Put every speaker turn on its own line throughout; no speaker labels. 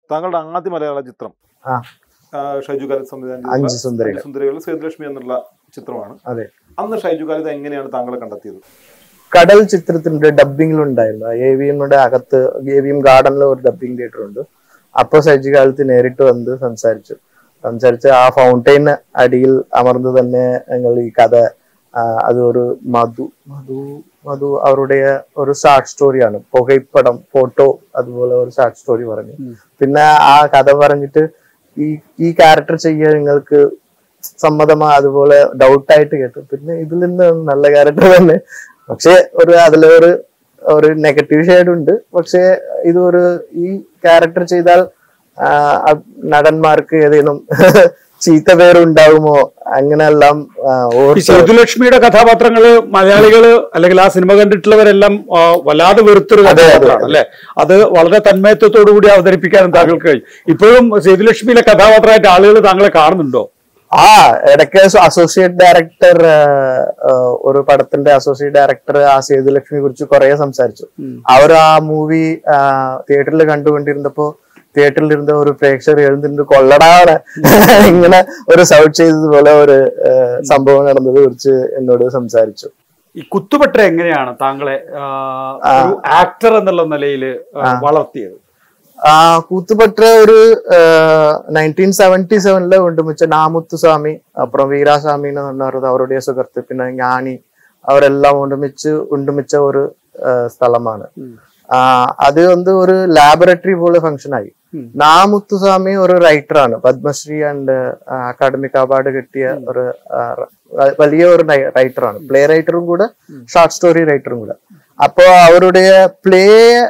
താങ്കളുടെ ആദ്യ മലയാള ചിത്രം
ആ
ആ, ഷൈജു ഖാലിദ് സംവിധാനം ചെയ്തിട്ടുള്ള
അഞ്ച് സുന്ദരികൾ
സുന്ദരികൾ സേതുലക്ഷ്മി എന്നുള്ള ചിത്രമാണ്
അതെ
അന്ന് ഷൈജു ഖാലിദ് എങ്ങനെയാണ് താങ്കളെ കണ്ടെത്തിയത്
കടൽ ചിത്രത്തിന്റെ ഡബിങ്ങിലുണ്ടായിരുന്നു എ വി എമ്മിന്റെ അകത്ത് എ വി എം ഗാർഡനിൽ ഒരു ഡബിങ് തിയേറ്റർ ഉണ്ട് അപ്പോൾ സജ്ജി കാലത്ത് നേരിട്ട് വന്ന് സംസാരിച്ചു സംസാരിച്ച് ആ ഫൗണ്ടൈൻ അടിയിൽ അമർന്ന് തന്നെ ഞങ്ങൾ ഈ കഥ ആ, അത് ഒരു മധു മധു മധു അവരുടെ ഒരു ഷാർട്ട് സ്റ്റോറിയാണ് പുകൈപ്പടം ഫോട്ടോ അതുപോലെ ഒരു ഷാർട്ട് സ്റ്റോറി പറഞ്ഞു പിന്നെ ആ കഥ പറഞ്ഞിട്ട് ഈ ഈ ക്യാരക്ടർ ചെയ്യാൻ നിങ്ങൾക്ക് സമ്മതമാ അതുപോലെ ഡൗട്ട് ആയിട്ട് കേട്ടു പിന്നെ ഇതിൽ നിന്ന് നല്ല ക്യാരക്ടർ തന്നെ പക്ഷെ ഒരു അതിലൊരു ഒരു നെഗറ്റീവ് ഷെയ്ഡ് ഉണ്ട് പക്ഷെ ഇത് ഒരു ഈ ക്യാരക്ടർ ചെയ്താൽ ആ, അ- നടന്മാർക്ക് ഏതെങ്കിലും ചീത്ത പേരുണ്ടാകുമോ അങ്ങനെയെല്ലാം ആ,
ഈ
ഓർത്ത്
സേതുലക്ഷ്മിയുടെ കഥാപാത്രങ്ങള് മലയാളികള് അല്ലെങ്കിൽ ആ സിനിമ കണ്ടിട്ടുള്ളവരെല്ലാം ആ, വല്ലാതെ വെറുത്തൊരു
അതെ, അതെ,
കഥാപാത്രമാണ് അല്ലെ അത് വളരെ തന്മയത്വത്തോടു കൂടി അവതരിപ്പിക്കാനും താങ്കൾക്ക് കഴിയും ഇപ്പോഴും സേതുലക്ഷ്മിയിലെ കഥാപാത്രമായിട്ട് ആളുകൾ താങ്കളെ കാണുന്നുണ്ടോ
ആ ഇടയ്ക്ക് അസോസിയേറ്റ് ഡയറക്ടർ ഒരു പടത്തിന്റെ അസോസിയേറ്റ് ഡയറക്ടർ ആ സേതുലക്ഷ്മിയെ കുറിച്ച് കുറെ സംസാരിച്ചു അവർ ആ മൂവി തിയേറ്ററിൽ കണ്ടുകൊണ്ടിരുന്നപ്പോ തിയേറ്ററിൽ ഇരുന്ന ഒരു പ്രേക്ഷകർ എഴുന്നിട്ട് കൊള്ളടാണ് ഇങ്ങനെ ഒരു സൗട്ട് ചെയ്തതുപോലെ ഒരു ആ, സംഭവം നടന്നത് കുറിച്ച് എന്നോട് സംസാരിച്ചു
ഈ കുത്തുപെട്ട എങ്ങനെയാണ് താങ്കളെ ആ, ഒരു ആക്ടർ എന്നുള്ള നിലയിൽ വളർത്തിയത്
ആ കൂത്തുപെട്ട ഒരു നയൻറ്റീൻ സെവൻറ്റി സെവനില് ഉണ്ടുമിച്ച നാമുത്തുസ്വാമി അപ്പുറം വീരാസ്വാമി എന്ന് പറഞ്ഞവർ അവരുടെ സുഹൃത്ത് പിന്നെ ஞானி അവരെല്ലാം ഉണ്ടുമിച്ച് ഉണ്ടുമിച്ച ഒരു ആ, സ്ഥലമാണ് ആ അത് വന്ന് ഒരു ലാബറട്ടറി പോലെ ഫംഗ്ഷൻ ആയി നാമുത്തുസ്വാമി ഒരു റൈറ്റർ ആണ് പത്മശ്രീ ആൻഡ് അക്കാഡമിക് അവാർഡ് കിട്ടിയ ഒരു ആ, റ- വലിയ ഒരു റൈറ്റർ ആണ് പ്ലേ റൈറ്ററും കൂടെ ഷോർട്ട് സ്റ്റോറി റൈറ്ററും കൂടെ അപ്പോ അവരുടെ പ്ലേ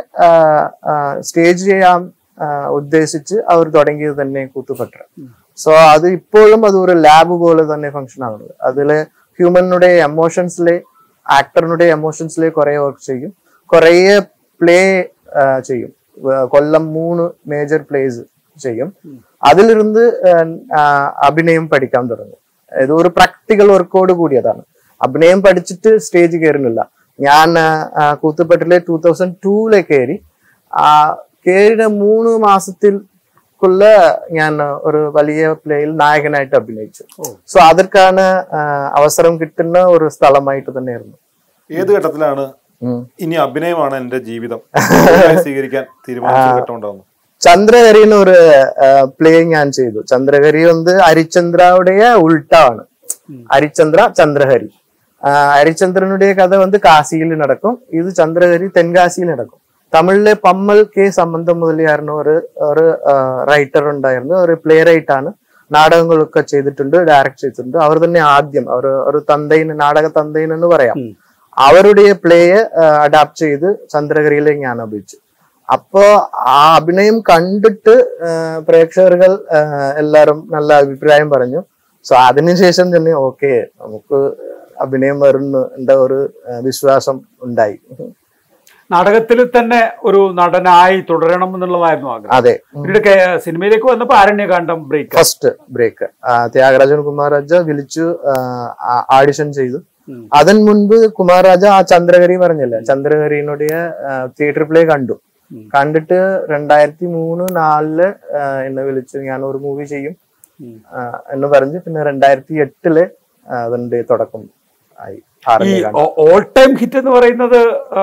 സ്റ്റേജ് ചെയ്യാൻ ആ, ഉദ്ദേശിച്ച് അവർ തുടങ്ങിയത് തന്നെ കൂത്തുപെട്ട സോ അത് ഇപ്പോഴും അത് ഒരു ലാബ് പോലെ തന്നെ ഫങ്ഷൻ ആകുന്നത് അതില് ഹ്യൂമനുടെ എമോഷൻസിലെ ആക്ടറിനുടെ എമോഷൻസിലെ കുറെ വർക്ക് ചെയ്യും കുറേ പ്ലേ ചെയ്യും വ- കൊല്ലം മൂന്ന് മേജർ പ്ലേസ് ചെയ്യും അതിലിരുന്ന് ആ, അഭിനയം പഠിക്കാൻ തുടങ്ങും ഇത് ഒരു പ്രാക്ടിക്കൽ വർക്കോട് കൂടിയതാണ് അഭിനയം പഠിച്ചിട്ട് സ്റ്റേജ് കയറുന്നില്ല ഞാൻ ആ, കൂത്തുപെട്ടിലെ ടൂ തൗസൻഡ് ടൂലെ കയറി ആ കയറിയ മൂന്ന് മാസത്തിൽക്കുള്ള ഞാൻ ഒരു വലിയ പ്ലേയിൽ നായകനായിട്ട് അഭിനയിച്ചു സോ അതൊക്കെയാണ് ആ, അവസരം കിട്ടുന്ന ഒരു സ്ഥലമായിട്ട് തന്നെയായിരുന്നു
ഏത് ഘട്ടത്തിലാണ്
ഉം.
ഇനി അഭിനയമാണ് എന്റെ ജീവിതം തൊഴിലായി സ്വീകരിക്കാൻ തീരുമാനിച്ച ഘട്ടം ഉണ്ടാവുന്നു
ചന്ദ്രഹരിന്ന് ഒരു പ്ലേ ഞാൻ ചെയ്തു ചന്ദ്രഹരി வந்து ഹരിചന്ദ്രയുടെ ഉൾട്ടാണ് ഹരിചന്ദ്ര ചന്ദ്രഹരി ആ, ഹരിചന്ദ്രനുடைய കഥ வந்து കാശിയിൽ നടക്കും ഇത് ചന്ദ്രഹരി തെൻകാശിയിൽ നടക്കും തമിഴിലെ പമ്മൽ കെ സംബന്ധം മുതലിയായിരുന്ന ഒരു ഒരു റൈറ്റർ ഉണ്ടായിരുന്നു ഒരു പ്ലേ റൈറ്റ് ആണ് നാടകങ്ങളൊക്കെ ചെയ്തിട്ടുണ്ട് ഡയറക്ട് ചെയ്തിട്ടുണ്ട് അവർ തന്നെ ആദ്യം അവർ ഒരു തന്തയിന് നാടക തന്തയിൻ എന്ന് പറയാം അവരുടെ പ്ലേയെ അഡാപ്റ്റ് ചെയ്ത് ചന്ദ്രഹരിയിലേക്ക് ഞാൻ അഭിനയിച്ചു അപ്പോ ആ അഭിനയം കണ്ടിട്ട് ആ, പ്രേക്ഷകர்கள் ആ, എല്ലാരും നല്ല അഭിപ്രായം പറഞ്ഞു സോ അതിനുശേഷം തന്നെ ഓക്കെ നമുക്ക് അഭിനയം വരുന്നു എன்ற ഒരു ആ, വിശ്വാസം ഉണ്ടായി
നാടകത്തിൽ തന്നെ ഒരു നടനായി തുടരണം എന്നുള്ളതായിരുന്നു ആഗ്രഹം
അതെ
പിന്നീട് കേ- സിനിമയിലേക്ക് വന്നപ്പോ Aaranya Kaandam break
first break Thiagarajan Kumararaja വിളിച്ചു ആഡിഷൻ ചെയ്തു അതിന് മുൻപ് കുമാരരാജ ആ ചന്ദ്രഹരി പറഞ്ഞില്ലേ ചന്ദ്രഹരിനുடைய തിയേറ്റർ പ്ലേ കണ്ടു കണ്ടിട്ട് രണ്ടായിരത്തി മൂന്ന് നാലില് ആ, എന്നെ വിളിച്ചു ഞാൻ ഒരു മൂവി ചെയ്യും ആ, എന്ന് പറഞ്ഞ് പിന്നെ രണ്ടായിരത്തി എട്ടില് ആ, അതിന്റെ തുടക്കം ആയി
ഈ
ആരണ്യകാന്ഡം.
ഓൾ ടൈം ഹിറ്റ് എന്ന് പറയുന്നത് ആ,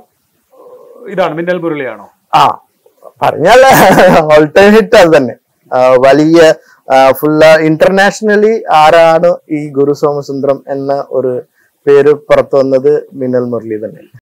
ഇതാണ് മിന്നൽ മുരളിയാണോ
ആ പറഞ്ഞാൽ ഓൾ ടൈം ഹിറ്റ് അത് തന്നെ ആ, വലിയ ഫുള്ള് ഇന്റർനാഷണലി ആരാണ് ഈ ഗുരു സോമസുന്ദരം എന്ന ഒരു പേര് പുറത്തു വന്നത് മിന്നൽ മുരളി തന്നെ